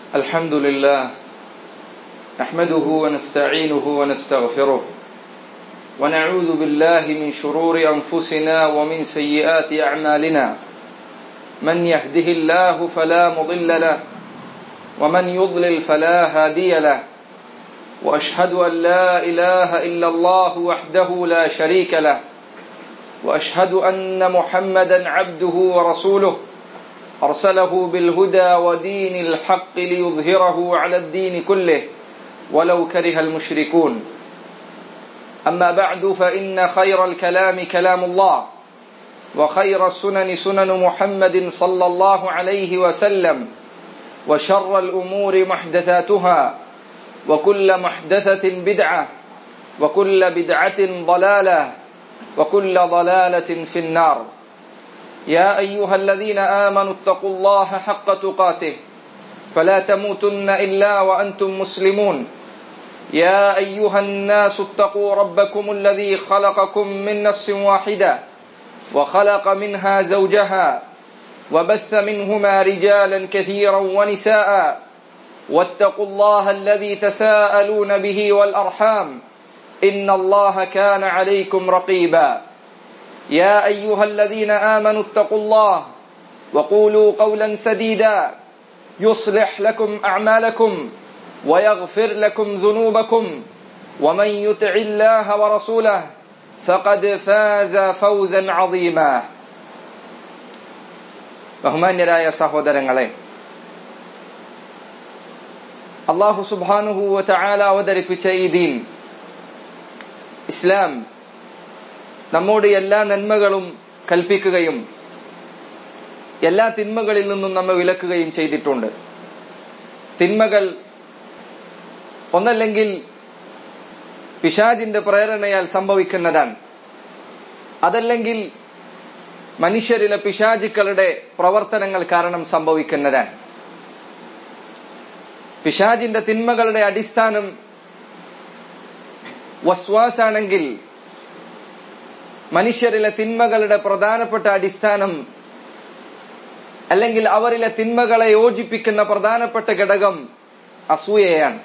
الحمد لله نحمده ونستعينه ونستغفره ونعوذ بالله من شرور انفسنا ومن سيئات اعمالنا من يهده الله فلا مضل له ومن يضلل فلا هادي له واشهد ان لا اله الا الله وحده لا شريك له واشهد ان محمدا عبده ورسوله ارسله بالهدى ودين الحق ليظهره على الدين كله ولو كره المشركون اما بعد فان خير الكلام كلام الله وخير السنن سنن محمد صلى الله عليه وسلم وشر الامور محدثاتها وكل محدثه بدعه وكل بدعه ضلاله وكل ضلاله في النار يا ايها الذين امنوا اتقوا الله حق تقاته فلا تموتن الا وانتم مسلمون يا ايها الناس اتقوا ربكم الذي خلقكم من نفس واحده وخلق منها زوجها وبث منهما رجالا كثيرا ونساء واتقوا الله الذي تساءلون به والارحام ان الله كان عليكم رقيبا يا ايها الذين امنوا اتقوا الله وقولوا قولا سديدا يصلح لكم اعمالكم ويغفر لكم ذنوبكم ومن يطع الله ورسوله فقد فاز فوزا عظيما ബഹുമാന്യരായ സഹോദരങ്ങളെ അള്ളാഹു സുബാനുഹൂവ ചായാല അവതരിപ്പിച്ച ഈ ദീൻ ഇസ്ലാം നമ്മോട് എല്ലാ നന്മകളും കൽപ്പിക്കുകയും എല്ലാ തിന്മകളിൽ നിന്നും നമ്മെ വിലക്കുകയും ചെയ്തിട്ടുണ്ട് തിന്മകൾ ഒന്നല്ലെങ്കിൽ പിശാജിന്റെ പ്രേരണയാൽ സംഭവിക്കുന്നതാണ് അതല്ലെങ്കിൽ മനുഷ്യരിലെ പിശാചുക്കളുടെ പ്രവർത്തനങ്ങൾ കാരണം സംഭവിക്കുന്നതാണ് പിശാജിന്റെ തിന്മകളുടെ അടിസ്ഥാനം വസ്വാസാണെങ്കിൽ മനുഷ്യരിലെ തിന്മകളുടെ പ്രധാനപ്പെട്ട അടിസ്ഥാനം അല്ലെങ്കിൽ അവരിലെ തിന്മകളെ യോജിപ്പിക്കുന്ന പ്രധാനപ്പെട്ട ഘടകം അസൂയയാണ്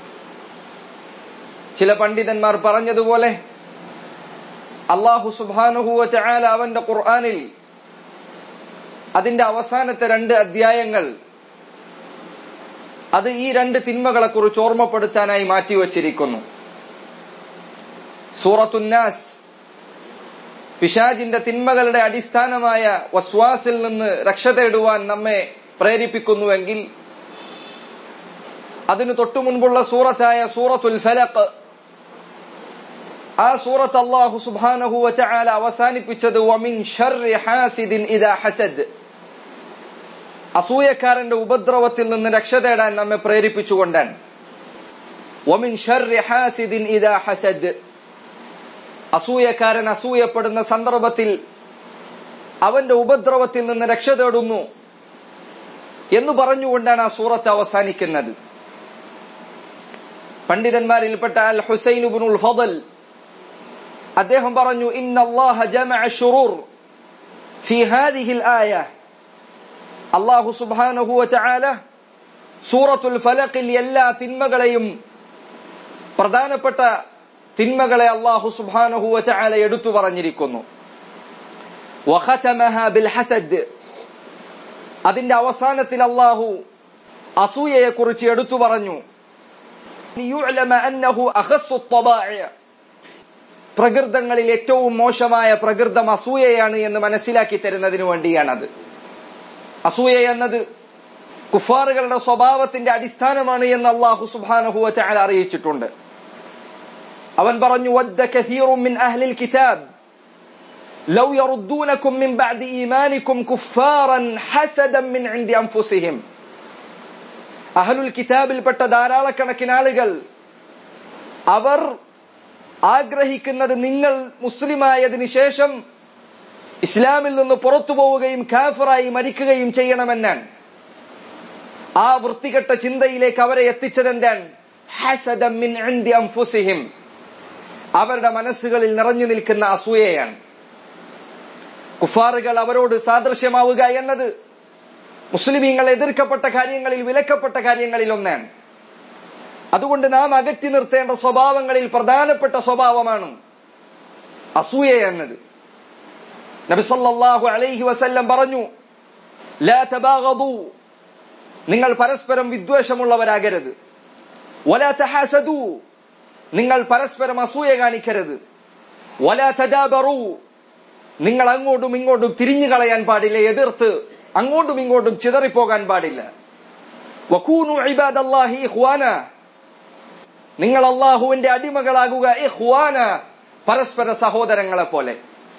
ചില പണ്ഡിതന്മാർ പറഞ്ഞതുപോലെ അള്ളാഹു സുബാനുഹുവ ചായാല അവന്റെ ഖുർആാനിൽ അതിന്റെ അവസാനത്തെ രണ്ട് അധ്യായങ്ങൾ അത് ഈ രണ്ട് തിന്മകളെ കുറിച്ച് ഓർമ്മപ്പെടുത്താനായി മാറ്റിവച്ചിരിക്കുന്നു സൂറത്തുന്നാസ് പിശാജിന്റെ തിന്മകളുടെ അടിസ്ഥാനമായ വസ്വാസിൽ നിന്ന് രക്ഷ തേടുവാൻ നമ്മെ പ്രേരിപ്പിക്കുന്നുവെങ്കിൽ അതിനു തൊട്ടു മുൻപുള്ള സൂറത്തായ സൂറത്തുൽ ഫലഖ് ആ സൂറത്ത് അള്ളാഹു സുബാനഹു വചാല അവസാനിപ്പിച്ചത് വമിൻ ഷർരി ഹാസിദിൻ ഇദാ ഹസദ് അസൂയക്കാരന്റെ ഉപദ്രവത്തിൽ നിന്ന് രക്ഷ തേടാൻ നമ്മെ പ്രേരിപ്പിച്ചുകൊണ്ടാണ് വമിൻ ഷർരി ഹാസിദിൻ ഇദാ ഹസദ് അസൂയക്കാരൻ അസൂയപ്പെടുന്ന സന്ദർഭത്തിൽ അവന്റെ ഉപദ്രവത്തിൽ നിന്ന് രക്ഷ തേടുന്നു എന്ന് പറഞ്ഞുകൊണ്ടാണ് ആ സൂറത്ത് അവസാനിക്കുന്നത് പണ്ഡിതന്മാരിൽപ്പെട്ട അൽ ഹുസൈൻ ഉൽ ഫദൽ അദ്ദേഹം പറഞ്ഞു ഇന്നല്ലാഹ ജമഅ ശുറൂർ ഫി ഹാദിഹിൽ ആയ അല്ലാഹു സുബ്ഹാനഹു വതആല സൂറത്തുൽ ഫലഖിൽ എല്ലാ തിന്മകളെയും പ്രധാനപ്പെട്ട തിന്മകളെ അള്ളാഹു സുബ്ഹാനഹു വതആല എടുത്തു പറഞ്ഞിരിക്കുന്നു വഖതമഹ ബിൽ ഹസദ് അതിന്റെ അവസാനത്തിൽ അള്ളാഹു അസൂയയെ കുറിച്ച് എടുത്തു പറഞ്ഞു ലിയുഅലമ അന്നഹു അഖസ്സു الطبائع പ്രകൃതങ്ങളിൽ ഏറ്റവും മോശമായ പ്രകൃതം അസൂയയാണ് എന്ന് മനസ്സിലാക്കി തരുന്നതിനു വേണ്ടിയാണത് അസൂയ എന്നത് കുഫാറുകളുടെ സ്വഭാവത്തിന്റെ അടിസ്ഥാനമാണ് എന്ന് അള്ളാഹു സുബാനഹുവ ചാല അറിയിച്ചിട്ടുണ്ട് അവൻ പറഞ്ഞു വദ്ദ കഥീറും മിൻ അഹ്ലിൽ കിതാബ് ലൗ യറുദ്ദൂനകും മിൻ ബഅദി ഈമാനികും കുഫാറൻ ഹസദൻ മിൻ ഇൻദി അൻഫുസിഹിം അഹ്ലുൽ കിതാബിൽപ്പെട്ട ധാരാളക്കണക്കിന് ആളുകൾ അവർ ആഗ്രഹിക്കുന്നത് നിങ്ങൾ മുസ്ലിമായതിനു ശേഷം ഇസ്ലാമിൽ നിന്ന് പുറത്തു പോവുകയും കാഫറായി മരിക്കുകയും ചെയ്യണമെന്നാണ് ആ വൃത്തികെട്ട ചിന്തയിലേക്ക് അവരെ എത്തിച്ചതെന്താണ് ഹസദം മിൻ ഇൻദി അൻഫുസിഹിം അവരുടെ മനസ്സുകളിൽ നിറഞ്ഞു നിൽക്കുന്ന അസൂയയാണ് കുഫാറുകൾ അവരോട് സാദൃശ്യമാവുക എന്നത് മുസ്ലിമീങ്ങൾ എതിർക്കപ്പെട്ട കാര്യങ്ങളിൽ വിലക്കപ്പെട്ട കാര്യങ്ങളിൽ ഒന്നാണ് അതുകൊണ്ട് നാം അകറ്റി നിർത്തേണ്ട സ്വഭാവങ്ങളിൽ പ്രധാനപ്പെട്ട സ്വഭാവമാണ് അസൂയ എന്നത് നബി സല്ലല്ലാഹു അലൈഹി വസല്ലം പറഞ്ഞു ലാ തബാഗദു നിങ്ങൾ പരസ്പരം വിദ്വേഷമുള്ളവരാകരുത് വലാ തഹാസദു നിങ്ങൾ പരസ്പരം അസൂയ കാണിക്കരുത് വലാ തദാബറു നിങ്ങൾ അങ്ങോട്ടും ഇങ്ങോട്ടും തിരിഞ്ഞു കളയാൻ പാടില്ല എതിർത്ത് അങ്ങോട്ടും ഇങ്ങോട്ടും ചിതറിപ്പോകാൻ പാടില്ല വകൂനു ഇബാദല്ലാഹി ഇഖ്വാന നിങ്ങൾ അള്ളാഹുവിന്റെ അടിമകളാകുക ഇഖ്വാന പരസ്പര സഹോദരങ്ങളെ പോലെ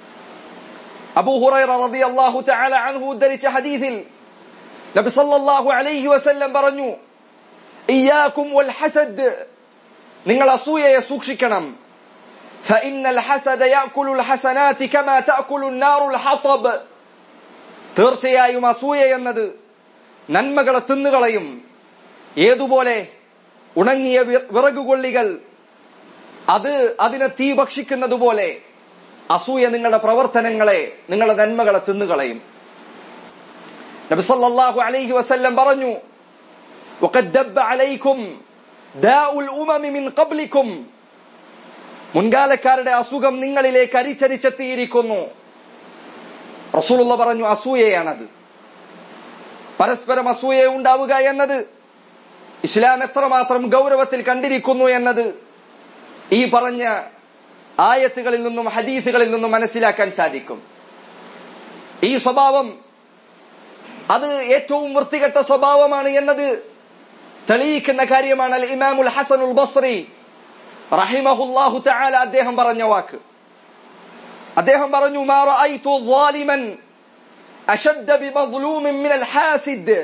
അബൂ ഹുറൈറ റളിയല്ലാഹു തആല അൻഹു ഉദ്ധരിച്ച ഹദീസിൽ നബി സല്ലല്ലാഹു അലൈഹി വസല്ലം പറഞ്ഞു ഇയ്യാകും വൽ ഹസദ് നിങ്ങൾ അസൂയയെ സൂക്ഷിക്കണം فإن الحسد يأكل الحسنات كما تأكل النار الحطب തീർച്ചയായും അസൂയ എന്നത് നന്മകളെ തിന്നുകളയും ഏതുപോലെ ഉണങ്ങിയ വിറകുകൊള്ളികൾ അത് അതിനെ തീ ഭക്ഷിക്കുന്നത് പോലെ അസൂയ നിങ്ങളുടെ പ്രവർത്തനങ്ങളെ നിങ്ങളുടെ നന്മകളെ തിന്നുകളയും നബി സല്ലല്ലാഹു അലൈഹി വസല്ലം പറഞ്ഞു وقد دب عليكم داء الأمم من قبلكم മുൻകാലക്കാരുടെ അസുഖം നിങ്ങളിലേക്ക് അരിച്ചരിച്ചെത്തിയിരിക്കുന്നു റസൂലുള്ള പറഞ്ഞു അസൂയയാണത് പരസ്പരം അസൂയ ഉണ്ടാവുക എന്നത് ഇസ്ലാം എത്രമാത്രം ഗൗരവത്തിൽ കണ്ടിരിക്കുന്നു എന്നത് ഈ പറഞ്ഞ ആയത്തുകളിൽ നിന്നും ഹദീസുകളിൽ നിന്നും മനസ്സിലാക്കാൻ സാധിക്കും ഈ സ്വഭാവം അത് ഏറ്റവും വൃത്തികെട്ട സ്വഭാവമാണ് എന്നത് തെളിയിക്കുന്ന കാര്യമാണ് അൽ ഇമാമുൽ ഹസനുൽ ബസ്രി റഹിമഹുല്ലാഹു തആല അദ്ദേഹം പറഞ്ഞ വാക്ക് അദ്ദേഹം പറഞ്ഞു മാ റഅയ്തു ളാലിമൻ അശദ്ദ ബിമദ്ലൂമിൻ മിനൽ ഹാസിദ്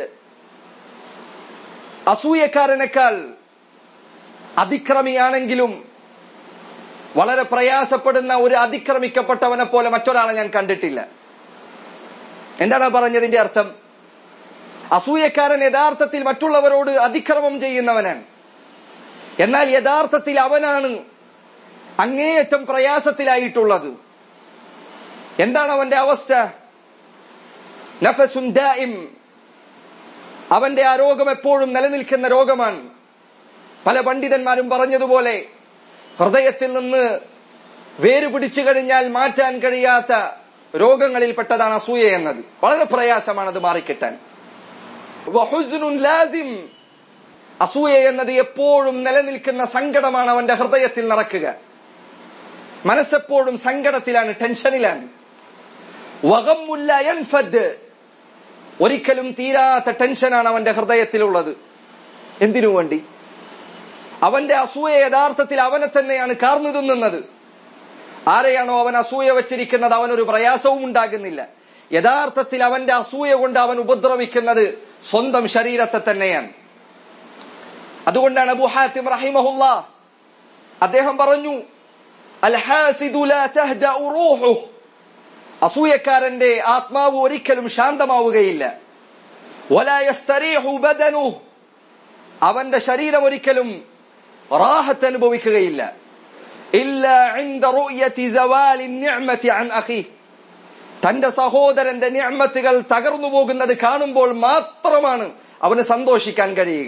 അസൂയക്കാരനേക്കാൾ അതിക്രമിയാണെങ്കിലും വളരെ പ്രയാസപ്പെടുന്ന ഒരു അതിക്രമിക്കപ്പെട്ടവനെ പോലെ മറ്റൊരാളെ ഞാൻ കണ്ടിട്ടില്ല എന്താണ് പറഞ്ഞതിന്റെ അർത്ഥം അസൂയക്കാരൻ യഥാർത്ഥത്തിൽ മറ്റുള്ളവരോട് അതിക്രമം ചെയ്യുന്നവനാണ് എന്നാൽ യഥാർത്ഥത്തിൽ അവനാണ് അങ്ങേയറ്റം പ്രയാസത്തിലായിട്ടുള്ളത് എന്താണ് അവന്റെ അവസ്ഥ നഫസുൻ ദായിം അവന്റെ ആ രോഗം എപ്പോഴും നിലനിൽക്കുന്ന രോഗമാണ് പല പണ്ഡിതന്മാരും പറഞ്ഞതുപോലെ ഹൃദയത്തിൽ നിന്ന് വേര് പിടിച്ചു കഴിഞ്ഞാൽ മാറ്റാൻ കഴിയാത്ത രോഗങ്ങളിൽ പെട്ടതാണ് അസൂയ എന്നത് വളരെ പ്രയാസമാണ് അത് മാറിക്കിട്ടാൻ വഹുസ്നുൻ ലാസിം അസൂയ എന്നത് എപ്പോഴും നിലനിൽക്കുന്ന സങ്കടമാണ് അവന്റെ ഹൃദയത്തിൽ നടക്കുക മനസ്സെപ്പോഴും സങ്കടത്തിലാണ് ടെൻഷനിലാണ് വകമുല്ല യൻഫദ് ഒരിക്കലും തീരാത്ത ടെൻഷനാണ് അവന്റെ ഹൃദയത്തിലുള്ളത് എന്തിനു വേണ്ടി അവന്റെ അസൂയ യഥാർത്ഥത്തിൽ അവനെ തന്നെയാണ് കാർന്നു തിന്നുന്നത് ആരെയാണോ അവൻ അസൂയ വെച്ചിരിക്കുന്നത് അവനൊരു പ്രയാസവും ഉണ്ടാകുന്നില്ല യഥാർത്ഥത്തിൽ അവന്റെ അസൂയ കൊണ്ട് അവൻ ഉപദ്രവിക്കുന്നത് സ്വന്തം ശരീരത്തെ തന്നെയാണ് അതുകൊണ്ടാണ് അബു ഹാത്തിം റഹിമഹുല്ല അദ്ദേഹം പറഞ്ഞു അൽഹാസിദു ലാ തഹ്ദഉ റൂഹുഹു അസൂയക്കാരന്റെ ആത്മാവ് ഒരിക്കലും ശാന്തമാവുകയില്ല വലാ യസ്തരീഹു ബദനുഹു അവന്റെ ശരീരം ഒരിക്കലും റാഹത്ത് അനുഭവിക്കുകയില്ല ഇല്ല عند رؤية زوال النعمة عن أخيه തന്റെ സഹോദരന്റെ നിഅമത്തുകൾ തകർന്നു പോകുന്നത് കാണുമ്പോൾ മാത്രമാണ് അവന് സന്തോഷിക്കാൻ കഴിയുക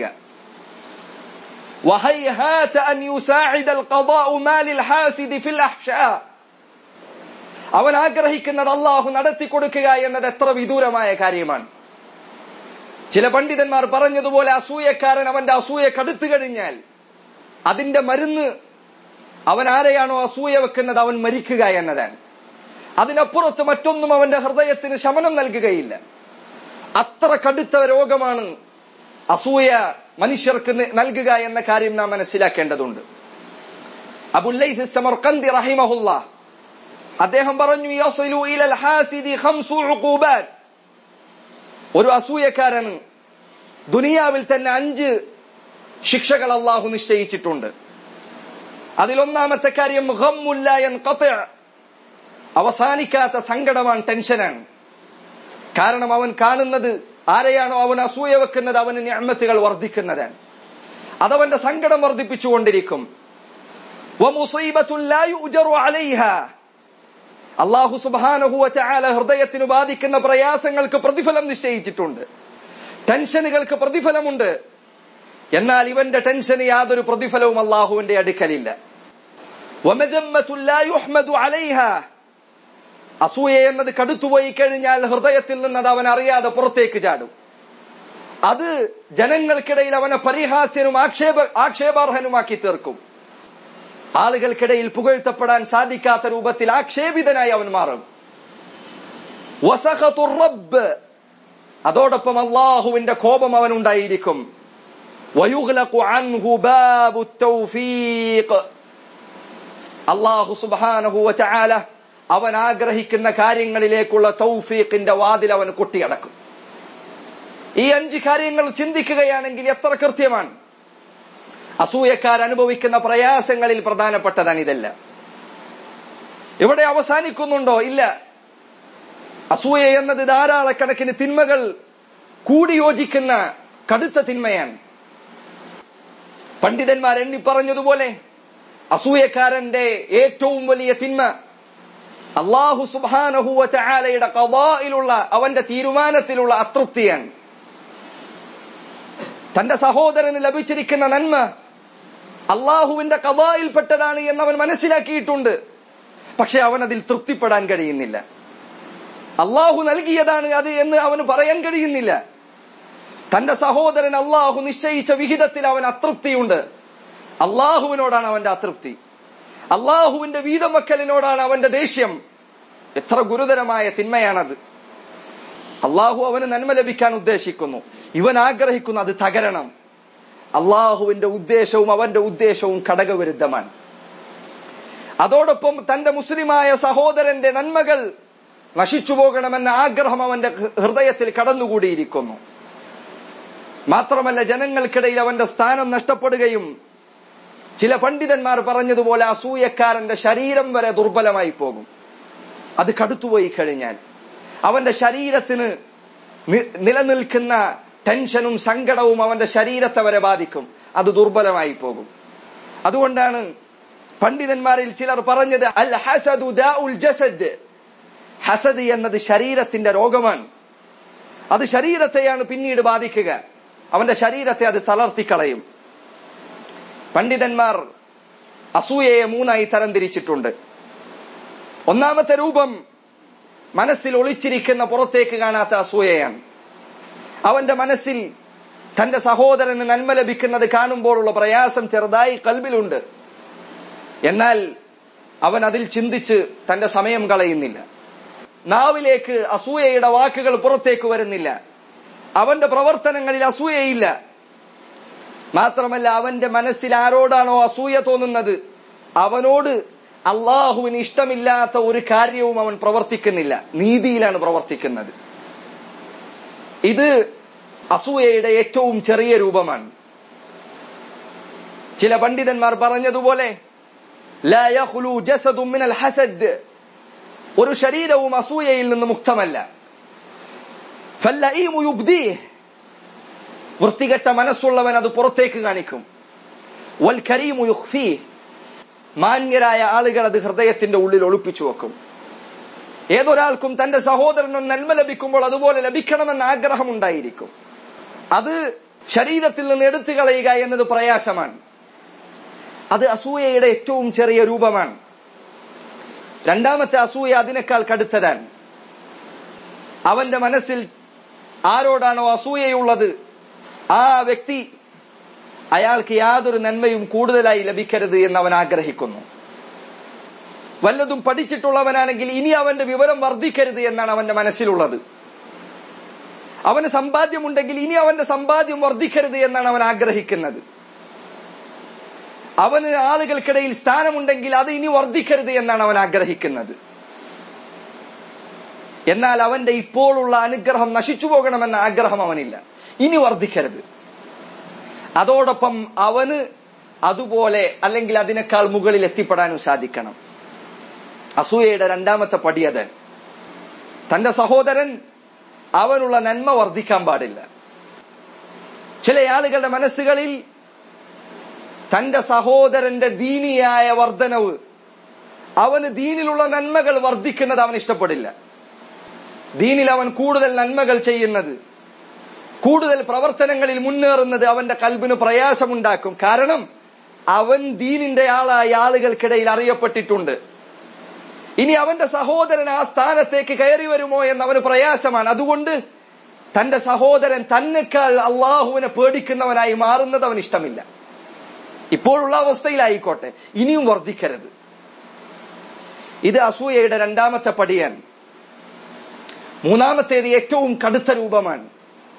وهيهات أن يساعد القضاء ما للحاسد في الأحشاء അവൻ ആഗ്രഹിക്കുന്നത് അള്ളാഹു നടത്തി കൊടുക്കുക എന്നത് എത്ര വിദൂരമായ കാര്യമാണ് ചില പണ്ഡിതന്മാർ പറഞ്ഞതുപോലെ അസൂയക്കാരൻ അവന്റെ അസൂയ കടുത്തു കഴിഞ്ഞാൽ അതിന്റെ മരുന്ന് അവൻ ആരെയാണോ അസൂയ വെക്കുന്നത് അവൻ മരിക്കുക എന്നതാണ് അതിനപ്പുറത്ത് മറ്റൊന്നും അവന്റെ ഹൃദയത്തിന് ശമനം നൽകുകയില്ല അത്ര കടുത്ത രോഗമാണ് അസൂയ മനുഷ്യർക്ക് നൽകുക എന്ന കാര്യം നാം മനസ്സിലാക്കേണ്ടതുണ്ട് അബുല്ലൈഹ് സമർക്കന്തി റഹിമഹുല്ല അദ്ദേഹം പറഞ്ഞു യസിലു ഇലൽ ഹാസിദി ഖംസു ഉഖൂബാത്ത് ഒരു അസൂയക്കാരന് ദുനിയാവിൽ തന്നെ അഞ്ച് ശിക്ഷകൾ അള്ളാഹു നിശ്ചയിച്ചിട്ടുണ്ട് അതിലൊന്നാമത്തെ കാര്യം ഖമ്മുല്ലായൻ അവസാനിക്കാത്ത സങ്കടമാണ് ടെൻഷനാണ് കാരണം അവൻ കാണുന്നത് ആരെയാണോ അവൻ അസൂയ വെക്കുന്നത് അവന് ഞാമത്തുകൾ വർദ്ധിക്കുന്നതാണ് അതവന്റെ സങ്കടം വർദ്ധിപ്പിച്ചുകൊണ്ടിരിക്കും അള്ളാഹു സുബാനഹുവ ചാല ഹൃദയത്തിന് ബാധിക്കുന്ന പ്രയാസങ്ങൾക്ക് പ്രതിഫലം നിശ്ചയിച്ചിട്ടുണ്ട് ടെൻഷനുകൾക്ക് പ്രതിഫലമുണ്ട് എന്നാൽ ഇവന്റെ ടെൻഷന് യാതൊരു പ്രതിഫലവും അള്ളാഹുവിന്റെ അടുക്കലില്ല ومذمة لا يحمد عليها അസൂയ എന്നത് കടുത്തുപോയി കഴിഞ്ഞാൽ ഹൃദയത്തിൽ നിന്ന് അത് അവൻ അറിയാതെ പുറത്തേക്ക് ചാടും അത് ജനങ്ങൾക്കിടയിൽ അവനെ പരിഹാസ്യനും ആക്ഷേപ ആക്ഷേപാർഹനുമാക്കി തീർക്കും ആളുകൾക്കിടയിൽ പുകഴ്ത്തപ്പെടാൻ സാധിക്കാത്ത രൂപത്തിൽ ആക്ഷേപിതനായി അവൻ മാറും വസഖത്തുർ റബ്ബ് അതോടൊപ്പം അള്ളാഹുവിന്റെ കോപം അവനുണ്ടായിരിക്കും വയുഗ്ലഖു അൻഹു ബാബു തൗഫീഖ് അള്ളാഹു സുബ്ഹാനഹു വതആല അവൻ ആഗ്രഹിക്കുന്ന കാര്യങ്ങളിലേക്കുള്ള തൗഫീഖിന്റെ വാതിൽ അവൻ കൊട്ടിയടക്കും ഈ അഞ്ച് കാര്യങ്ങൾ ചിന്തിക്കുകയാണെങ്കിൽ എത്ര കൃത്യമാണ് അസൂയക്കാർ അനുഭവിക്കുന്ന പ്രയാസങ്ങളിൽ പ്രധാനപ്പെട്ടതാണ് ഇതല്ല ഇവിടെ അവസാനിക്കുന്നുണ്ടോ ഇല്ല അസൂയ എന്നത് ധാരാളക്കണക്കിന് തിന്മകൾ കൂടിയോജിക്കുന്ന കടുത്ത തിന്മയാണ് പണ്ഡിതന്മാർ എണ്ണി പറഞ്ഞതുപോലെ അസൂയക്കാരന്റെ ഏറ്റവും വലിയ തിന്മ അള്ളാഹു സുബാനഹുവ ചാലയുടെ കവായിലുള്ള അവന്റെ തീരുമാനത്തിലുള്ള അതൃപ്തിയാണ് തന്റെ സഹോദരന് ലഭിച്ചിരിക്കുന്ന നന്മ അള്ളാഹുവിന്റെ കവായിൽപ്പെട്ടതാണ് എന്ന് അവൻ മനസ്സിലാക്കിയിട്ടുണ്ട് പക്ഷെ അവൻ അതിൽ തൃപ്തിപ്പെടാൻ കഴിയുന്നില്ല അള്ളാഹു നൽകിയതാണ് അത് എന്ന് അവന് പറയാൻ കഴിയുന്നില്ല തന്റെ സഹോദരൻ അള്ളാഹു നിശ്ചയിച്ച വിഹിതത്തിൽ അവൻ അതൃപ്തിയുണ്ട് അള്ളാഹുവിനോടാണ് അവന്റെ അതൃപ്തി അള്ളാഹുവിന്റെ വീതമക്കലിനോടാണ് അവന്റെ ദേഷ്യം എത്ര ഗുരുതരമായ തിന്മയാണത് അള്ളാഹു അവന് നന്മ ലഭിക്കാൻ ഉദ്ദേശിക്കുന്നു ഇവൻ ആഗ്രഹിക്കുന്നു അത് തകരണം അള്ളാഹുവിന്റെ ഉദ്ദേശവും അവന്റെ ഉദ്ദേശവും ഘടകവിരുദ്ധമാണ് അതോടൊപ്പം തന്റെ മുസ്ലിമായ സഹോദരന്റെ നന്മകൾ നശിച്ചു പോകണമെന്ന ആഗ്രഹം അവന്റെ ഹൃദയത്തിൽ കടന്നുകൂടിയിരിക്കുന്നു മാത്രമല്ല ജനങ്ങൾക്കിടയിൽ അവന്റെ സ്ഥാനം നഷ്ടപ്പെടുകയും ചില പണ്ഡിതന്മാർ പറഞ്ഞതുപോലെ അസൂയക്കാരന്റെ ശരീരം വരെ ദുർബലമായി പോകും അത് കടുത്തുപോയി കഴിഞ്ഞാൽ അവന്റെ ശരീരത്തിന് നിലനിൽക്കുന്ന ടെൻഷനും സങ്കടവും അവന്റെ ശരീരത്തെ വരെ ബാധിക്കും അത് ദുർബലമായി പോകും അതുകൊണ്ടാണ് പണ്ഡിതന്മാരിൽ ചിലർ പറഞ്ഞത് അൽ ഹസദു ദാഉൽ ജസദ് ഹസദ് എന്നത് ശരീരത്തിന്റെ രോഗമാണ് അത് ശരീരത്തെയാണ് പിന്നീട് ബാധിക്കുക അവന്റെ ശരീരത്തെ അത് തളർത്തിക്കളയും പണ്ഡിതന്മാർ അസൂയയെ മൂന്നായി തരംതിരിച്ചിട്ടുണ്ട് ഒന്നാമത്തെ രൂപം മനസ്സിൽ ഒളിച്ചിരിക്കുന്ന പുറത്തേക്ക് കാണാത്ത അസൂയയാണ് അവന്റെ മനസ്സിൽ തന്റെ സഹോദരന് നന്മ ലഭിക്കുന്നത് കാണുമ്പോഴുള്ള പ്രയാസം ചെറുതായി കൽബിലുണ്ട് എന്നാൽ അവൻ അതിൽ ചിന്തിച്ച് തന്റെ സമയം കളയുന്നില്ല നാവിലേക്ക് അസൂയയുടെ വാക്കുകൾ പുറത്തേക്ക് വരുന്നില്ല അവന്റെ പ്രവർത്തനങ്ങളിൽ അസൂയയില്ല മാത്രമല്ല അവന്റെ മനസ്സിൽ ആരോടാണോ അസൂയ തോന്നുന്നത് അവനോട് അള്ളാഹുവിന് ഇഷ്ടമില്ലാത്ത ഒരു കാര്യവും അവൻ പ്രവർത്തിക്കുന്നില്ല നീതിയിലാണ് പ്രവർത്തിക്കുന്നത് ഇത് അസൂയയുടെ ഏറ്റവും ചെറിയ രൂപമാണ് ചില പണ്ഡിതന്മാർ പറഞ്ഞതുപോലെ ലാ യഖ്ലു ജസദും മിനൽ ഹസദ് ഒരു ശരീരവും അസൂയയിൽ നിന്ന് മുക്തമല്ല ഫല്ലഈമു യുബ്ദീഹ് വൃത്തികെട്ട മനസ്സുള്ളവൻ അത് പുറത്തേക്ക് കാണിക്കും വൽ കരീമു യുഖ്ഫീ മാന്യരായ ആളുകൾ അത് ഹൃദയത്തിന്റെ ഉള്ളിൽ ഒളിപ്പിച്ചു വെക്കും ഏതൊരാൾക്കും തന്റെ സഹോദരനും നന്മ ലഭിക്കുമ്പോൾ അതുപോലെ ലഭിക്കണമെന്ന ആഗ്രഹം ഉണ്ടായിരിക്കും അത് ശരീരത്തിൽ നിന്ന് എടുത്തു കളയുക എന്നത് പ്രയാസമാണ് അത് അസൂയയുടെ ഏറ്റവും ചെറിയ രൂപമാണ് രണ്ടാമത്തെ അസൂയ അതിനേക്കാൾ കടുത്തതാണ് അവന്റെ മനസ്സിൽ ആരോടാണോ അസൂയയുള്ളത് ആ വ്യക്തി അയാൾക്ക് യാതൊരു നന്മയും കൂടുതലായി ലഭിക്കരുത് എന്ന് അവൻ ആഗ്രഹിക്കുന്നു വല്ലതും പഠിച്ചിട്ടുള്ളവനാണെങ്കിൽ ഇനി അവന്റെ വിവരം വർദ്ധിക്കരുത് എന്നാണ് അവന്റെ മനസ്സിലുള്ളത് അവന് സമ്പാദ്യമുണ്ടെങ്കിൽ ഇനി അവന്റെ സമ്പാദ്യം വർദ്ധിക്കരുത് എന്നാണ് അവൻ ആഗ്രഹിക്കുന്നത് അവന് ആളുകൾക്കിടയിൽ സ്ഥാനമുണ്ടെങ്കിൽ അത് ഇനി വർദ്ധിക്കരുത് എന്നാണ് അവൻ ആഗ്രഹിക്കുന്നത് എന്നാൽ അവന്റെ ഇപ്പോഴുള്ള അനുഗ്രഹം നശിച്ചു പോകണമെന്ന ആഗ്രഹം അവനില്ല ഇനി വർദ്ധിക്കരുത് അതോടൊപ്പം അവന് അതുപോലെ അല്ലെങ്കിൽ അതിനേക്കാൾ മുകളിൽ എത്തിപ്പെടാനും സാധിക്കണം അസൂയയുടെ രണ്ടാമത്തെ പടി അത് തന്റെ സഹോദരൻ അവനുള്ള നന്മ വർദ്ധിക്കാൻ പാടില്ല ചില ആളുകളുടെ മനസ്സുകളിൽ തന്റെ സഹോദരന്റെ ദീനിയായ വർധനവ് അവന് ദീനിലുള്ള നന്മകൾ വർദ്ധിക്കുന്നത് അവൻ ഇഷ്ടപ്പെടില്ല ദീനിൽ അവൻ കൂടുതൽ നന്മകൾ ചെയ്യുന്നത് കൂടുതൽ പ്രവർത്തനങ്ങളിൽ മുന്നേറുന്നത് അവന്റെ കൽബിന് പ്രയാസമുണ്ടാക്കും കാരണം അവൻ ദീനിന്റെ ആളായ ആളുകൾക്കിടയിൽ അറിയപ്പെട്ടിട്ടുണ്ട് ഇനി അവന്റെ സഹോദരൻ ആ സ്ഥാനത്തേക്ക് കയറി വരുമോ എന്ന് അവന് പ്രയാസമാണ് അതുകൊണ്ട് തന്റെ സഹോദരൻ തന്നെക്കാൾ അള്ളാഹുവിനെ പേടിക്കുന്നവനായി മാറുന്നത് അവന് ഇഷ്ടമില്ല ഇപ്പോഴുള്ള അവസ്ഥയിലായിക്കോട്ടെ ഇനിയും വർദ്ധിക്കരുത് ഇത് അസൂയയുടെ രണ്ടാമത്തെ പടിയാണ് മൂന്നാമത്തേത് ഏറ്റവും കടുത്ത രൂപമാണ്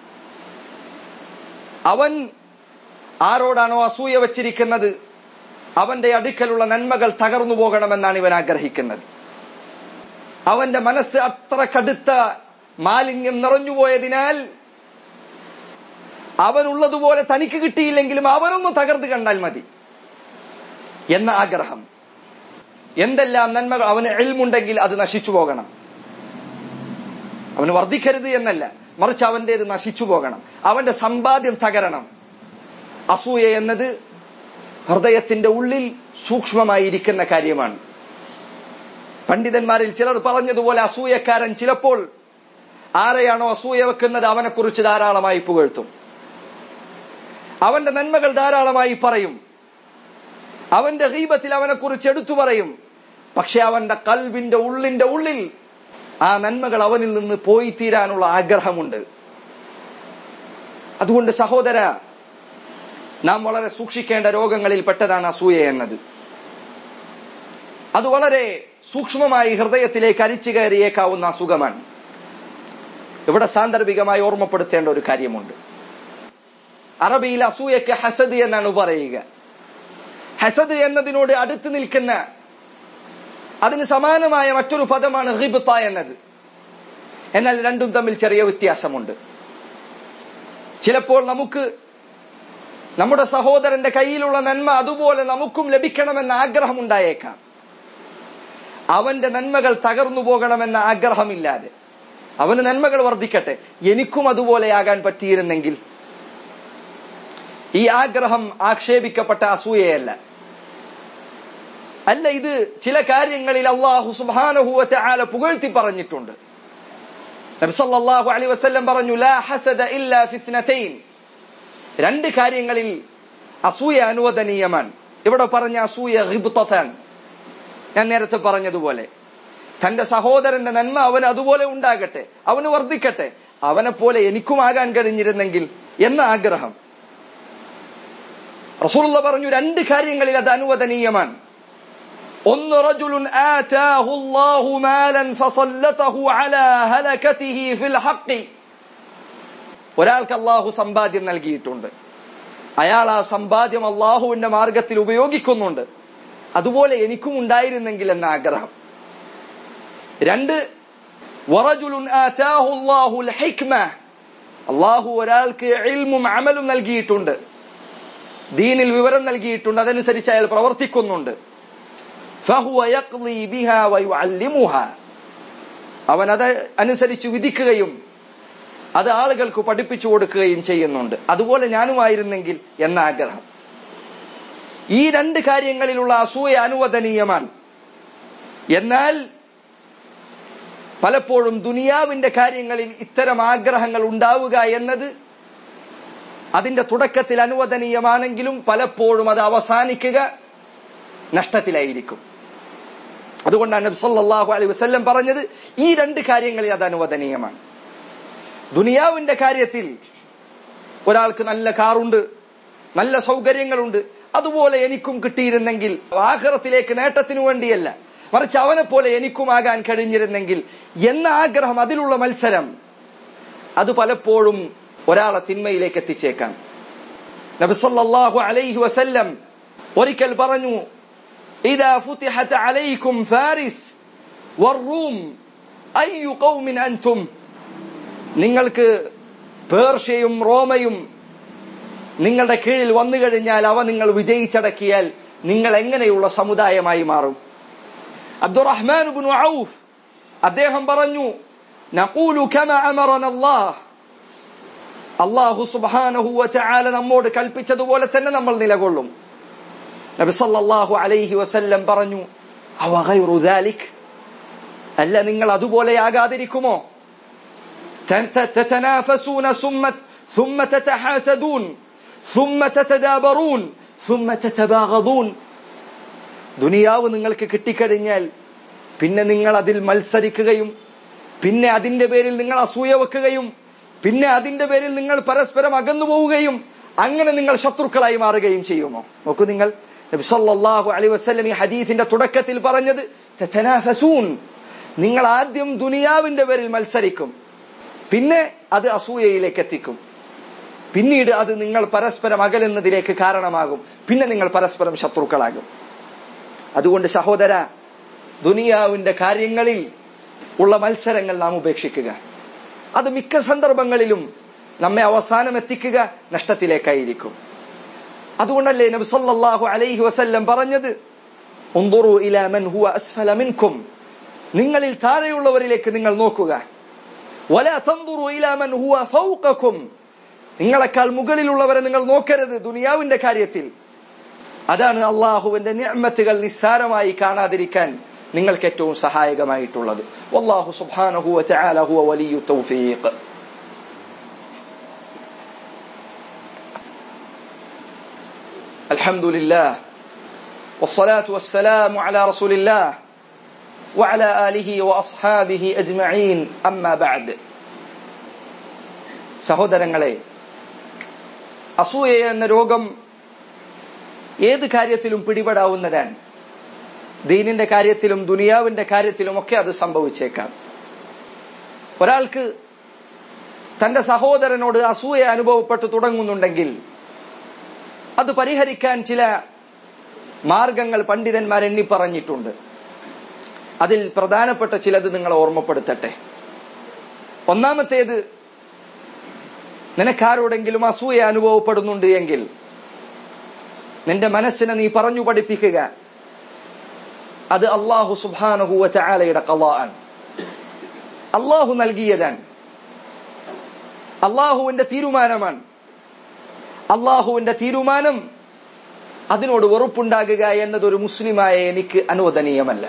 അവൻ ആരോടാണോ അസൂയ വച്ചിരിക്കുന്നത് അവന്റെ അടുക്കലുള്ള നന്മകൾ തകർന്നു പോകണമെന്നാണ് ഇവൻ ആഗ്രഹിക്കുന്നത് അവന്റെ മനസ്സ് അത്ര കടുത്ത മാലിന്യം നിറഞ്ഞുപോയതിനാൽ അവനുള്ളതുപോലെ തനിക്ക് കിട്ടിയില്ലെങ്കിലും അവനൊന്ന് തകർത്ത് കണ്ടാൽ മതി എന്ന ആഗ്രഹം എന്തെല്ലാം നന്മകൾ അവന് എൽമുണ്ടെങ്കിൽ അത് നശിച്ചു പോകണം അവന് വർദ്ധിക്കരുത് എന്നല്ല മറിച്ച് അവന്റേത് നശിച്ചു പോകണം അവന്റെ സമ്പാദ്യം തകരണം അസൂയ എന്നത് ഹൃദയത്തിന്റെ ഉള്ളിൽ സൂക്ഷ്മമായിരിക്കുന്ന കാര്യമാണ് പണ്ഡിതന്മാരിൽ ചിലർ പറഞ്ഞതുപോലെ അസൂയക്കാരൻ ചിലപ്പോൾ ആരെയാണോ അസൂയ വെക്കുന്നത് അവനെക്കുറിച്ച് ധാരാളമായി പുകഴ്ത്തും അവന്റെ നന്മകൾ ധാരാളമായി പറയും അവന്റെ ഗീബത്തിൽ അവനെക്കുറിച്ച് എടുത്തു പറയും പക്ഷെ അവന്റെ കൽവിന്റെ ഉള്ളിന്റെ ഉള്ളിൽ ആ നന്മകൾ അവനിൽ നിന്ന് പോയി തീരാനുള്ള ആഗ്രഹമുണ്ട് അതുകൊണ്ട് സഹോദര നാം വളരെ സൂക്ഷിക്കേണ്ട രോഗങ്ങളിൽ പെട്ടതാണ് അസൂയ എന്നത് അത് വളരെ സൂക്ഷ്മമായി ഹൃദയത്തിലേക്ക് അരിച്ചു കയറിയേക്കാവുന്ന അസുഖമാണ് ഇവിടെ സാന്ദർഭികമായി ഓർമ്മപ്പെടുത്തേണ്ട ഒരു കാര്യമുണ്ട് അറബിയിൽ അസൂയക്ക് ഹസദ് എന്നാണ് പറയുക ഹസദ് എന്നതിനോട് അടുത്ത് നിൽക്കുന്ന അതിന് സമാനമായ മറ്റൊരു പദമാണ് ഹിബത്ത എന്നത് എന്നാൽ രണ്ടും തമ്മിൽ ചെറിയ വ്യത്യാസമുണ്ട് ചിലപ്പോൾ നമുക്ക് നമ്മുടെ സഹോദരന്റെ കയ്യിലുള്ള നന്മ അതുപോലെ നമുക്കും ലഭിക്കണമെന്ന ആഗ്രഹം ഉണ്ടായേക്കാം അവന്റെ നന്മകൾ തകർന്നു പോകണമെന്ന ആഗ്രഹമില്ലാതെ അവന് നന്മകൾ വർദ്ധിക്കട്ടെ എനിക്കും അതുപോലെയാകാൻ പറ്റിയിരുന്നെങ്കിൽ ഈ ആഗ്രഹം ആക്ഷേപിക്കപ്പെട്ട അസൂയയല്ല അല്ല ഇത് ചില കാര്യങ്ങളിൽ അള്ളാഹു സുബാനഹുവത്തെ ആല പുകഴ്ത്തി പറഞ്ഞിട്ടുണ്ട് നബ്സല്ലാഹു അലൈ വസ്ല്ലം പറഞ്ഞു ലാ ഹസദ ഇല്ലാ ഫിത്നതൈൻ രണ്ട് കാര്യങ്ങളിൽ അസൂയ അനുവദനീയമാണ് ഇവിടെ പറഞ്ഞ അസൂയ ഹിബുത്താണ് ഞാൻ നേരത്തെ പറഞ്ഞതുപോലെ തന്റെ സഹോദരന്റെ നന്മ അവന് അതുപോലെ ഉണ്ടാകട്ടെ അവന് വർദ്ധിക്കട്ടെ അവനെ പോലെ എനിക്കുമാകാൻ കഴിഞ്ഞിരുന്നെങ്കിൽ എന്ന ആഗ്രഹം റസൂലുള്ള പറഞ്ഞു രണ്ട് കാര്യങ്ങളിൽ അത് അനുവദനീയമാണ് ഒന്ന് റജുലുൻ ആതാഹു അല്ലാഹു മാലൻ ഫസല്ലതഹു അലാ ഹലകതിഹി ഫിൽ ഹഖ് ഒരാൾക്ക് അള്ളാഹു സമ്പാദ്യം നൽകിയിട്ടുണ്ട് അയാൾ ആ സമ്പാദ്യം അള്ളാഹുവിന്റെ മാർഗത്തിൽ ഉപയോഗിക്കുന്നുണ്ട് അതുപോലെ എനിക്കും ഉണ്ടായിരുന്നെങ്കിൽ എന്ന ആഗ്രഹം രണ്ട് വറജുലുൻ ആതാഹു അല്ലാഹുൽ ഹിക്മ അള്ളാഹു ഒരാൾക്ക് ഇൽമും അമലും നൽകിയിട്ടുണ്ട് ദീനിൽ വിവരം നൽകിയിട്ടുണ്ട് അതനുസരിച്ച് അയാൾ പ്രവർത്തിക്കുന്നുണ്ട് ഫഹുവ യഖ്ളി ബിഹാ വയുഅല്ലിമുഹാ അവൻ അത് അനുസരിച്ച് വിധിക്കുകയും അത് ആളുകൾക്ക് പഠിപ്പിച്ചു കൊടുക്കുകയും ചെയ്യുന്നുണ്ട് അതുപോലെ ഞാനുമായിരുന്നെങ്കിൽ എന്ന ആഗ്രഹം ഈ രണ്ട് കാര്യങ്ങളിലുള്ള അസൂയ അനുവദനീയമാണ് എന്നാൽ പലപ്പോഴും ദുനിയാവിന്റെ കാര്യങ്ങളിൽ ഇത്തരം ആഗ്രഹങ്ങൾ ഉണ്ടാവുക എന്നത് അതിന്റെ തുടക്കത്തിൽ അനുവദനീയമാണെങ്കിലും പലപ്പോഴും അത് അവസാനിക്കുക നഷ്ടത്തിലായിരിക്കും അതുകൊണ്ടാണ് നബി സല്ലല്ലാഹു അലൈഹി വസല്ലം പറഞ്ഞത് ഈ രണ്ട് കാര്യങ്ങളിൽ അത് അനുവദനീയമാണ് ദുനിയാവിന്റെ കാര്യത്തിൽ ഒരാൾക്ക് നല്ല കാറുണ്ട് നല്ല സൗകര്യങ്ങളുണ്ട് അതുപോലെ എനിക്കും കിട്ടിയിരുന്നെങ്കിൽ ആഹ്റത്തിലേക്ക് നേട്ടത്തിനു വേണ്ടിയല്ല മറിച്ച് അവനെ പോലെ എനിക്കുമാകാൻ കഴിഞ്ഞിരുന്നെങ്കിൽ എന്ന ആഗ്രഹം അതിലുള്ള മത്സരം അത് പലപ്പോഴും ഒരാളെ തിന്മയിലേക്ക് എത്തിച്ചേക്കാം നബിസല്ലാഹു അലൈഹി വസല്ലം ഒരിക്കൽ പറഞ്ഞു إذا فتحت عليكم فارس والروم أي قوم أنتم നിങ്ങൾക്ക് പേർഷ്യയും റോമയും നിങ്ങളുടെ കീഴിൽ വന്നു കഴിഞ്ഞാൽ അവ നിങ്ങൾ വിജയിച്ചടക്കിയാൽ നിങ്ങൾ എങ്ങനെയുള്ള സമുദായമായി മാറും അബ്ദുറഹ്മാൻ ബിൻ ഔഫ് അദ്ദേഹം പറഞ്ഞു നഖൂലു കമ അമറന അല്ലാഹ് അല്ലാഹു സുബ്ഹാനഹു വതആല നമ്മോട് കൽപ്പിച്ചതുപോലെ തന്നെ നമ്മൾ നിലകൊള്ളും നബി സല്ലല്ലാഹു അലൈഹി വസല്ലം പറഞ്ഞു അവ ഗൈറു ദാലിക് അല്ല നിങ്ങൾ അതുപോലെയാകാതിരിക്കുമോ تتنافسون ثم ثم تتحاسدون ثم تتدابرون ثم تتباغضون ദുനിയാവ് നിങ്ങൾക്ക് കിട്ടിക്കഴിഞ്ഞാൽ പിന്നെ നിങ്ങൾ അതിൽ മത്സരിക്കുകയും പിന്നെ അതിന്റെ പേരിൽ നിങ്ങൾ അസൂയ വെക്കുകയും പിന്നെ അതിന്റെ പേരിൽ നിങ്ങൾ പരസ്പരം അകന്നു പോവുകയും അങ്ങനെ നിങ്ങൾ ശത്രുക്കളായി മാറുകയും ചെയ്യുമോ നോക്കൂ നിങ്ങൾ നബി സല്ലല്ലാഹു അലൈഹി വസല്ലം ഈ ഹദീസിന്റെ തുടക്കത്തിൽ പറഞ്ഞത് തതനാഫസൂൻ നിങ്ങൾ ആദ്യം ദുനിയാവിന്റെ പേരിൽ മത്സരിക്കും പിന്നെ അത് അസൂയയിലേക്ക് എത്തിക്കും പിന്നീട് അത് നിങ്ങൾ പരസ്പരം അകലുന്നതിലേക്ക് കാരണമാകും പിന്നെ നിങ്ങൾ പരസ്പരം ശത്രുക്കളാകും അതുകൊണ്ട് സഹോദര ദുനിയാവിന്റെ കാര്യങ്ങളിൽ ഉള്ള മത്സരങ്ങൾ നാം ഉപേക്ഷിക്കുക അത് മിക്ക സന്ദർഭങ്ങളിലും നമ്മെ അവസാനം എത്തിക്കുക നഷ്ടത്തിലേക്കായിരിക്കും അതുകൊണ്ടല്ലേ നബി സല്ലല്ലാഹു അലൈഹി വസല്ലം പറഞ്ഞത് ഉൻദുറു ഇലാ മൻ ഹുവ അസ്ഫല മിൻകും നിങ്ങളിൽ താഴെയുള്ളവരിലേക്ക് നിങ്ങൾ നോക്കുക വല തൻദുറു ഇലാ മൻ ഹുവ ഫൗഖകും നിങ്ങളെക്കാൾ മുകളിലുള്ളവരെ നിങ്ങൾ നോക്കരുത് ദുനിയാവിന്റെ കാര്യത്തിൽ അതാണ് അള്ളാഹുവിന്റെ നിഅമത്തുകൾ നിസ്സാരമായി കാണാതിരിക്കാൻ നിങ്ങൾക്ക് ഏറ്റവും സഹായകമായിട്ടുള്ളത് വല്ലാഹു സുബ്ഹാനഹു വതആല ഹുവ വലിയു തൗഫീഖ് الحمد لله والصلاة والسلام على رسول الله وعلى آله وأصحابه أجمعين أما بعد സഹോദരങ്ങളെ അസൂയ എന്ന രോഗം ഏത് കാര്യത്തിലും പിടിപെടാവുന്നതാണ് ദീനിന്റെ കാര്യത്തിലും ദുനിയാവിന്റെ കാര്യത്തിലും ഒക്കെ അത് സംഭവിച്ചേക്കാം ഒരാൾക്ക് തന്റെ സഹോദരനോട് അസൂയ അനുഭവപ്പെട്ടു തുടങ്ങുന്നുണ്ടെങ്കിൽ അത് പരിഹരിക്കാൻ ചില മാർഗങ്ങൾ പണ്ഡിതന്മാർ എണ്ണി പറഞ്ഞിട്ടുണ്ട് അതിൽ പ്രധാനപ്പെട്ട ചിലത് നിങ്ങൾ ഓർമ്മപ്പെടുത്തട്ടെ ഒന്നാമത്തേത് നിനക്കാരോടെങ്കിലും അസൂയ അനുഭവപ്പെടുന്നുണ്ട് എങ്കിൽ നിന്റെ മനസ്സിനെ നീ പറഞ്ഞു പഠിപ്പിക്കുക അത് അള്ളാഹു സുബാനഹുവ ചാലയുടെ കലാൻ അള്ളാഹു നൽകിയതാണ് അള്ളാഹുവിന്റെ തീരുമാനമാണ് അള്ളാഹുവിന്റെ തീരുമാനം അതിനോട് വെറുപ്പുണ്ടാകുക എന്നതൊരു മുസ്ലിമായ എനിക്ക് അനുവദനീയമല്ല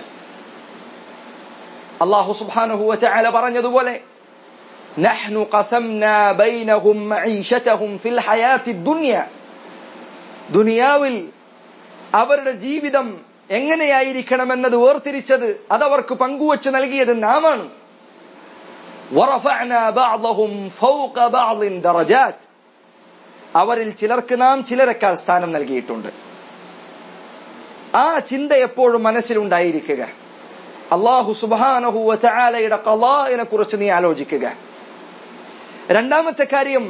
അള്ളാഹു സുബാനഹുവ ചാല പറഞ്ഞതുപോലെ نحن قسمنا بينهم معيشتهم في الحياة الدنيا ദുനിയാവിൽ അവരുടെ ജീവിതം എങ്ങനെയായിരിക്കണമെന്നത് വേർതിരിച്ചത് അതവർക്ക് പങ്കുവച്ച് നൽകിയത് നാമാണ് ورفعنا بعضهم فوق بعض درجات അവരിൽ ചിലർക്ക് നാം ചിലരെക്കാൾ സ്ഥാനം നൽകിയിട്ടുണ്ട് ആ ചിന്ത എപ്പോഴും മനസ്സിലുണ്ടായിരിക്കുക അള്ളാഹു സുബാനഹുവ ചാലയുടെ കലാഇനെ കുറിച്ച് നീ ആലോചിക്കുക രണ്ടാമത്തെ കാര്യം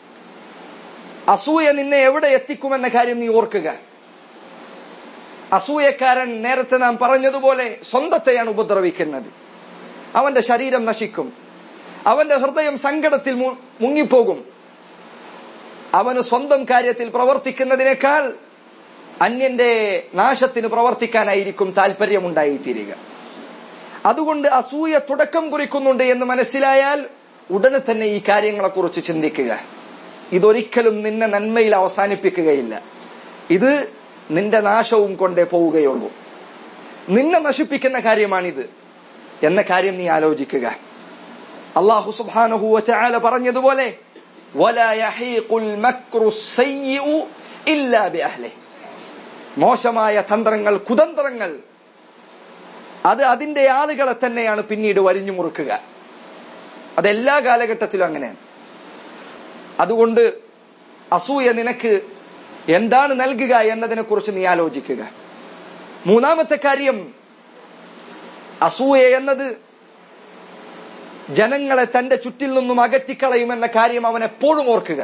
അസൂയ നിന്നെ എവിടെ എത്തിക്കുമെന്ന കാര്യം നീ ഓർക്കുക അസൂയക്കാരൻ നേരത്തെ നാം പറഞ്ഞതുപോലെ സ്വന്തത്തെയാണ് ഉപദ്രവിക്കുന്നത് അവന്റെ ശരീരം നശിക്കും അവന്റെ ഹൃദയം സങ്കടത്തിൽ മുങ്ങിപ്പോകും അവന് സ്വന്തം കാര്യത്തിൽ പ്രവർത്തിക്കുന്നതിനേക്കാൾ അന്യന്റെ നാശത്തിന് പ്രവർത്തിക്കാനായിരിക്കും താല്പര്യമുണ്ടായിത്തീരുക അതുകൊണ്ട് അസൂയ തുടക്കം കുറിക്കുന്നുണ്ട് എന്ന് മനസ്സിലായാൽ ഉടനെ തന്നെ ഈ കാര്യങ്ങളെക്കുറിച്ച് ചിന്തിക്കുക ഇതൊരിക്കലും നിന്നെ നന്മയിൽ അവസാനിപ്പിക്കുകയില്ല ഇത് നിന്റെ നാശവും കൊണ്ടേ പോവുകയുള്ളൂ നിന്നെ നശിപ്പിക്കുന്ന കാര്യമാണിത് എന്ന കാര്യം നീ ആലോചിക്കുക അള്ളാഹു സുബാനഹുവ ചാല പറഞ്ഞതുപോലെ മോശമായ തന്ത്രങ്ങൾ കുതന്ത്രങ്ങൾ അത് അതിന്റെ ആളുകളെ തന്നെയാണ് പിന്നീട് വരിഞ്ഞു മുറുക്കുക അതെല്ലാ കാലഘട്ടത്തിലും അങ്ങനെയാണ് അതുകൊണ്ട് അസൂയ നിനക്ക് എന്താണ് നൽകുക എന്നതിനെ കുറിച്ച് നീ ആലോചിക്കുക മൂന്നാമത്തെ കാര്യം അസൂയ എന്നത് ജനങ്ങളെ തന്റെ ചുറ്റിൽ നിന്നും അകറ്റിക്കളയുമെന്ന കാര്യം അവൻ എപ്പോഴും ഓർക്കുക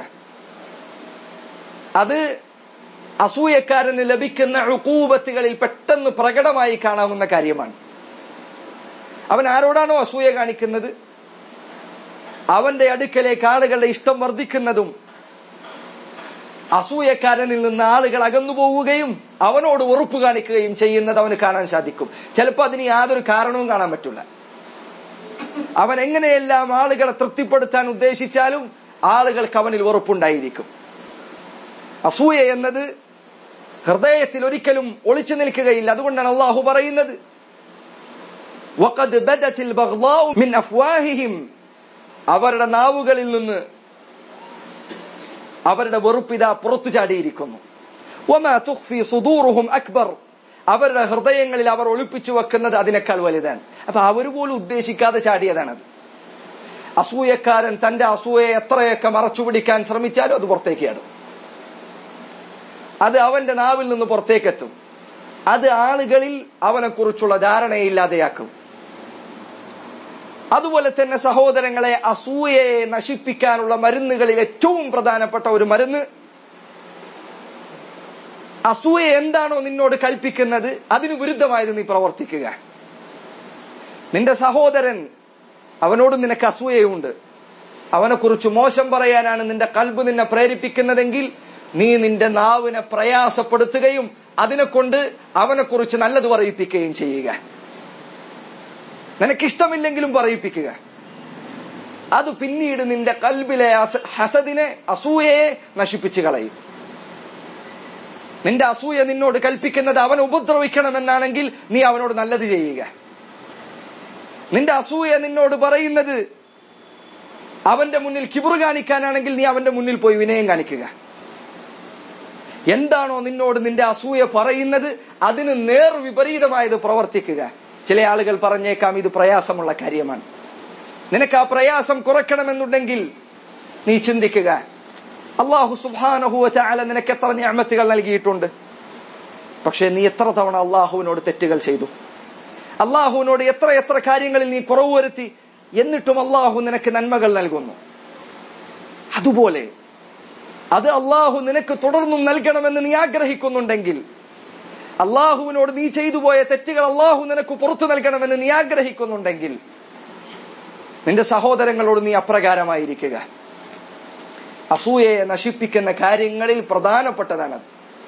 അത് അസൂയക്കാരന് ലഭിക്കുന്ന ഉക്കൂബത്തുകളിൽ പെട്ടെന്ന് പ്രകടമായി കാണാവുന്ന കാര്യമാണ് അവൻ ആരോടാണോ അസൂയ കാണിക്കുന്നത് അവന്റെ അടുക്കലേക്ക് ആളുകളുടെ ഇഷ്ടം വർദ്ധിക്കുന്നതും അസൂയക്കാരനിൽ നിന്ന് ആളുകൾ അകന്നു പോവുകയും അവനോട് ഉറപ്പ് കാണിക്കുകയും ചെയ്യുന്നത് അവന് കാണാൻ സാധിക്കും ചിലപ്പോൾ അതിന് യാതൊരു കാരണവും കാണാൻ പറ്റില്ല അവൻ എങ്ങനെയെല്ലാം ആളുകളെ തൃപ്തിപ്പെടുത്താൻ ഉദ്ദേശിച്ചാലും ആളുകൾക്ക് അവനിൽ ഉറപ്പുണ്ടായിരിക്കും അസൂയ എന്നത് ഹൃദയത്തിൽ ഒരിക്കലും ഒളിച്ചു നിൽക്കുകയില്ല അതുകൊണ്ടാണ് അള്ളാഹു പറയുന്നത് وقد بدت البغضاء من أفواههم അവരുടെ നാവുകളിൽ നിന്ന് അവരുടെ വെറുപ്പിത പുറത്തു ചാടിയിരിക്കുന്നു വമാ തുഖ്ഫി സുദൂറുഹും അക്ബർ അവരുടെ ഹൃദയങ്ങളിൽ അവർ ഒളിപ്പിച്ചു വെക്കുന്നത് അതിനേക്കാൾ വലുതാണ് അപ്പൊ അവർ പോലും ഉദ്ദേശിക്കാതെ ചാടിയതാണത് അസൂയക്കാരൻ തന്റെ അസൂയയെ എത്രയൊക്കെ മറച്ചുപിടിക്കാൻ ശ്രമിച്ചാലും അത് പുറത്തേക്ക് ചാടും അത് അവന്റെ നാവിൽ നിന്ന് പുറത്തേക്കെത്തും അത് ആളുകളിൽ അവനെ കുറിച്ചുള്ള ധാരണയില്ലാതെയാക്കും അതുപോലെ തന്നെ സഹോദരങ്ങളെ അസൂയയെ നശിപ്പിക്കാനുള്ള മരുന്നുകളിൽ ഏറ്റവും പ്രധാനപ്പെട്ട ഒരു മരുന്ന് അസൂയ എന്താണോ നിന്നോട് കൽപ്പിക്കുന്നത് അതിന് വിരുദ്ധമായത് നീ പ്രവർത്തിക്കുക നിന്റെ സഹോദരൻ അവനോട് നിനക്ക് അസൂയയുണ്ട് അവനെക്കുറിച്ച് മോശം പറയാനാണ് നിന്റെ കൽബ് നിന്നെ പ്രേരിപ്പിക്കുന്നതെങ്കിൽ നീ നിന്റെ നാവിനെ പ്രയാസപ്പെടുത്തുകയും അതിനെക്കൊണ്ട് അവനെക്കുറിച്ച് നല്ലത് പറയിപ്പിക്കുകയും ചെയ്യുക നിനക്കിഷ്ടമില്ലെങ്കിലും പറയിപ്പിക്കുക അത് പിന്നീട് നിന്റെ കൽബിലെ അസ- ഹസദിനെ അസൂയയെ നശിപ്പിച്ചു കളയും നിന്റെ അസൂയ നിന്നോട് കൽപ്പിക്കുന്നത് അവനെ ഉപദ്രവിക്കണമെന്നാണെങ്കിൽ നീ അവനോട് നല്ലത് ചെയ്യുക നിന്റെ അസൂയ നിന്നോട് പറയുന്നത് അവന്റെ മുന്നിൽ കിബുറ് കാണിക്കാനാണെങ്കിൽ നീ അവന്റെ മുന്നിൽ പോയി വിനയം കാണിക്കുക എന്താണോ നിന്നോട് നിന്റെ അസൂയ പറയുന്നത് അതിന് നേർ വിപരീതമായത് പ്രവർത്തിക്കുക ചില ആളുകൾ പറഞ്ഞേക്കാം ഇത് പ്രയാസമുള്ള കാര്യമാണ് നിനക്ക് ആ പ്രയാസം കുറയ്ക്കണമെന്നുണ്ടെങ്കിൽ നീ ചിന്തിക്കുക അള്ളാഹു സുബാനഹുവ ചാല നിനക്ക് എത്ര ഞാമത്തുകൾ നൽകിയിട്ടുണ്ട് പക്ഷെ നീ എത്ര തവണ അള്ളാഹുവിനോട് തെറ്റുകൾ ചെയ്തു അള്ളാഹുവിനോട് എത്ര എത്ര കാര്യങ്ങളിൽ നീ കുറവ് വരുത്തി എന്നിട്ടും അള്ളാഹു നിനക്ക് നന്മകൾ നൽകുന്നു അതുപോലെ അത് അള്ളാഹു നിനക്ക് തുടർന്നും നൽകണമെന്ന് നീ ആഗ്രഹിക്കുന്നുണ്ടെങ്കിൽ അള്ളാഹുവിനോട് നീ ചെയ്തു പോയ തെറ്റുകൾ അള്ളാഹു നിനക്ക് പുറത്തു നൽകണമെന്ന് നീ ആഗ്രഹിക്കുന്നുണ്ടെങ്കിൽ നിന്റെ സഹോദരങ്ങളോട് നീ അപ്രകാരമായിരിക്കുക അസൂയയെ നശിപ്പിക്കുന്ന കാര്യങ്ങളിൽ പ്രധാനപ്പെട്ടതാണത്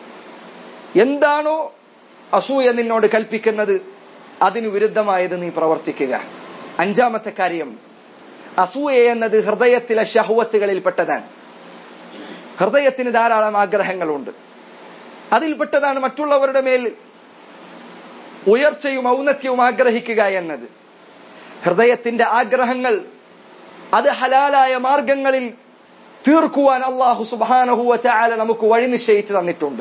എന്താണോ അസൂയ നിന്നോട് കൽപ്പിക്കുന്നത് അതിനു വിരുദ്ധമായത് നീ പ്രവർത്തിക്കുക അഞ്ചാമത്തെ കാര്യം അസൂയ എന്നത് ഹൃദയത്തിലെ ഷഹുവത്തുകളിൽപ്പെട്ടതാണ് ഹൃദയത്തിന് ധാരാളം ആഗ്രഹങ്ങളുണ്ട് അതിൽപ്പെട്ടതാണ് മറ്റുള്ളവരുടെ മേൽ ഉയർച്ചയും ഔന്നത്യവും ആഗ്രഹിക്കുക എന്നത് ഹൃദയത്തിന്റെ ആഗ്രഹങ്ങൾ അത് ഹലാലായ മാർഗങ്ങളിൽ തീർക്കുവാൻ അള്ളാഹു സുബാനഹുവ ചാല നമുക്ക് വഴി നിശ്ചയിച്ചു തന്നിട്ടുണ്ട്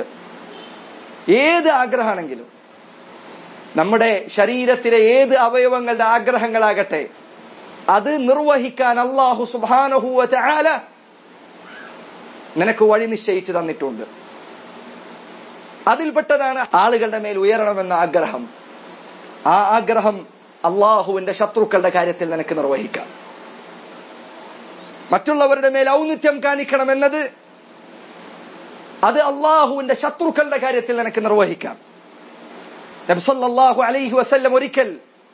ഏത് ആഗ്രഹമാണെങ്കിലും നമ്മുടെ ശരീരത്തിലെ ഏത് അവയവങ്ങളുടെ ആഗ്രഹങ്ങളാകട്ടെ അത് നിർവഹിക്കാൻ അള്ളാഹു സുബാനഹുവ ചാല നിനക്ക് വഴി നിശ്ചയിച്ചു തന്നിട്ടുണ്ട് അതിൽപ്പെട്ടതാണ് ആളുകളുടെ മേൽ ഉയരണമെന്ന ആഗ്രഹം ആ ആഗ്രഹം അള്ളാഹുവിന്റെ ശത്രുക്കളുടെ കാര്യത്തിൽ നിനക്ക് നിർവഹിക്കാം മറ്റുള്ളവരുടെ മേൽ ഔന്നിത്യം കാണിക്കണമെന്നത് അത് അള്ളാഹുവിന്റെ ശത്രുക്കളുടെ കാര്യത്തിൽ നിനക്ക് നിർവഹിക്കാം നബ്സല്ലാഹു അലൈഹി വസല്ലം ഒരിക്കൽ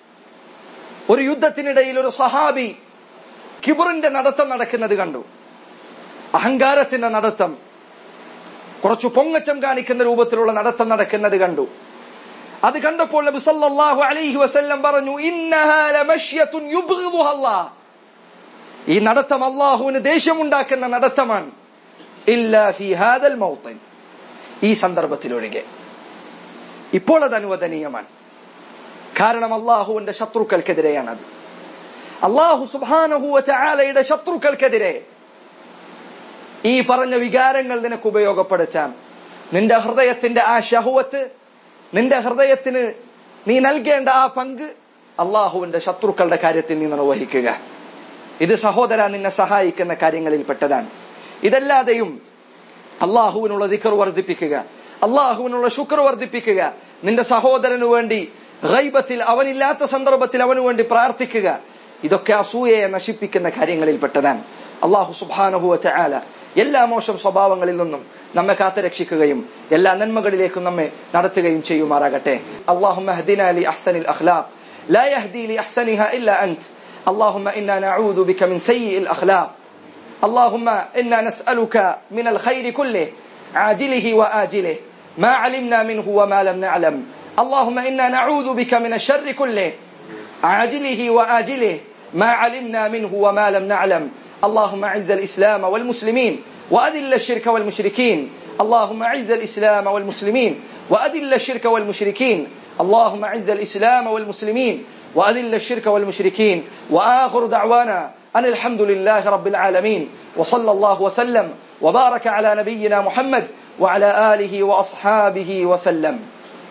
ഒരു യുദ്ധത്തിനിടയിൽ ഒരു സഹാബി കിബറിന്റെ നടത്തം നടക്കുന്നത് കണ്ടു അഹങ്കാരത്തിന്റെ നടത്തം കുറച്ചു പൊങ്ങച്ചം കാണിക്കുന്ന രൂപത്തിലുള്ള നടത്തം നടക്കുന്നത് കണ്ടു അത് കണ്ടപ്പോൾ നബി സല്ലല്ലാഹു അലൈഹി വസല്ലം പറഞ്ഞു ഇന്നഹാ ലമശ്യത്തുൻ യുബ്ഗിദുഹ അല്ലാഹ് ഈ നടത്തം അള്ളാഹുവിന് ദേഷ്യമുണ്ടാക്കുന്ന നടത്തമാണ് ഇല്ലാ ഫി ഹാദൽ മൗത്തൻ ഈ സന്ദർഭത്തിലൊഴികെ ഇപ്പോൾ അത് അനുവദനീയമാണ് കാരണം അള്ളാഹുവിന്റെ ശത്രുക്കൾക്കെതിരെയാണത് അള്ളാഹു സുബാനഹുവ ചാലയുടെ ശത്രുക്കൾക്കെതിരെ ഈ പറഞ്ഞ വികാരങ്ങൾ നിനക്ക് ഉപയോഗപ്പെടുത്താം നിന്റെ ഹൃദയത്തിന്റെ ആ ഷഹുവത്ത് നിന്റെ ഹൃദയത്തിന് നീ നൽകേണ്ട ആ പങ്ക് അള്ളാഹുവിന്റെ ശത്രുക്കളുടെ കാര്യത്തിൽ നീ നിർവഹിക്കുക ഇത് സഹോദര നിന്നെ സഹായിക്കുന്ന കാര്യങ്ങളിൽ പെട്ടതാണ് ഇതല്ലാതെയും അള്ളാഹുവിനുള്ള ദിക്കർ വർദ്ധിപ്പിക്കുക അള്ളാഹുവിനുള്ള ശുക്ർ വർദ്ധിപ്പിക്കുക നിന്റെ സഹോദരനു വേണ്ടി ഗൈബത്തിൽ അവനില്ലാത്ത സന്ദർഭത്തിൽ അവനു വേണ്ടി പ്രാർത്ഥിക്കുക ഇതൊക്കെ അസൂയയെ നശിപ്പിക്കുന്ന കാര്യങ്ങളിൽ പെട്ടതാണ് അള്ളാഹു സുബാനഹുവ ചാല എല്ലാ മോശം സ്വഭാവങ്ങളിൽ നിന്നും നമ്മെ കാത്തുരക്ഷിക്കുകയും എല്ലാ നന്മകളിലേക്കും നമ്മെ നടത്തുകയും ചെയ്യുമാറാകട്ടെ അള്ളാഹു അഹ്സനിൽ അഖ്ലാഖ് لا يهدي لأحسنها إلا أنت اللهم إنا نعوذ بك من سيء الأخلاق اللهم إنا نسألك من الخير كله عاجله وآجله ما علمنا منه وما لم نعلم اللهم إنا نعوذ بك من الشر كله عاجله وآجله ما علمنا منه وما لم نعلم اللهم أعز الإسلام والمسلمين وأذل الشرك والمشركين اللهم أعز الإسلام والمسلمين وأذل الشرك والمشركين اللهم أعز الإسلام والمسلمين وأذل الشرك والمشركين وآخر دعوانا أن الحمد لله رب العالمين وصلى الله وسلم وبارك على نبينا محمد وعلى آله وأصحابه وسلم